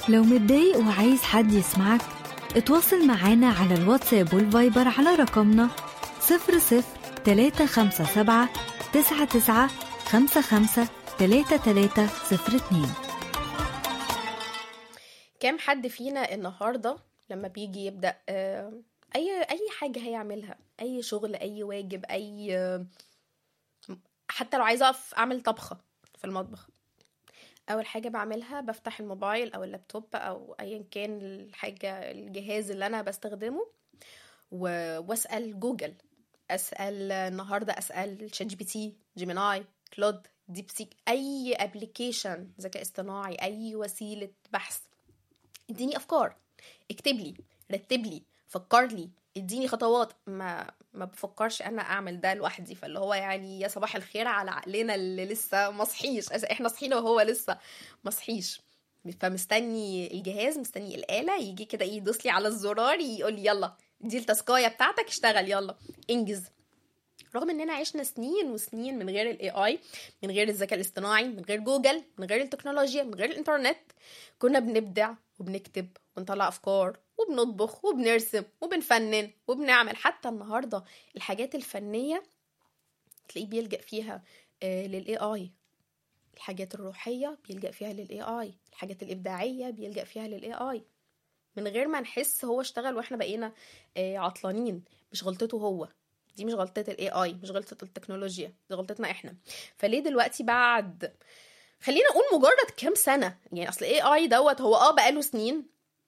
لو متضايق وعايز حد يسمعك اتواصل معانا على الواتساب والفايبر على رقمنا 00 357 99 55 3302 كام حد فينا النهارده لما بيجي يبدا آه، اي اي حاجه هيعملها اي شغل اي واجب اي آه، حتى لو عايزه اقف اعمل طبخه في المطبخ اول حاجه بعملها بفتح الموبايل او اللابتوب او ايا كان الحاجه الجهاز اللي انا بستخدمه و- واسال جوجل اسال النهارده اسال شات جي بي تي جيميناي كلود ديب سيك اي ابلكيشن ذكاء اصطناعي اي وسيله بحث اديني افكار اكتب لي رتب لي فكر لي اديني خطوات ما ما بفكرش انا اعمل ده لوحدي فاللي هو يعني يا صباح الخير على عقلنا اللي لسه مصحيش أس- احنا صحينا وهو لسه مصحيش فمستني الجهاز مستني الآلة يجي كده ايه يدوس لي على الزرار يقول لي يلا دي التاسكايه بتاعتك اشتغل يلا انجز رغم اننا عشنا سنين وسنين من غير الاي اي من غير الذكاء الاصطناعي من غير جوجل من غير التكنولوجيا من غير الانترنت كنا بنبدع وبنكتب ونطلع افكار وبنطبخ وبنرسم وبنفنن وبنعمل حتى النهارده الحاجات الفنيه تلاقيه بيلجأ فيها للاي اي الحاجات الروحيه بيلجأ فيها للاي اي الحاجات الابداعيه بيلجأ فيها للاي اي من غير ما نحس هو اشتغل واحنا بقينا آه، عطلانين مش غلطته هو دي مش غلطة الاي اي مش غلطة التكنولوجيا دي غلطتنا احنا فليه دلوقتي بعد خلينا نقول مجرد كام سنة يعني اصل الاي اي دوت هو اه بقاله سنين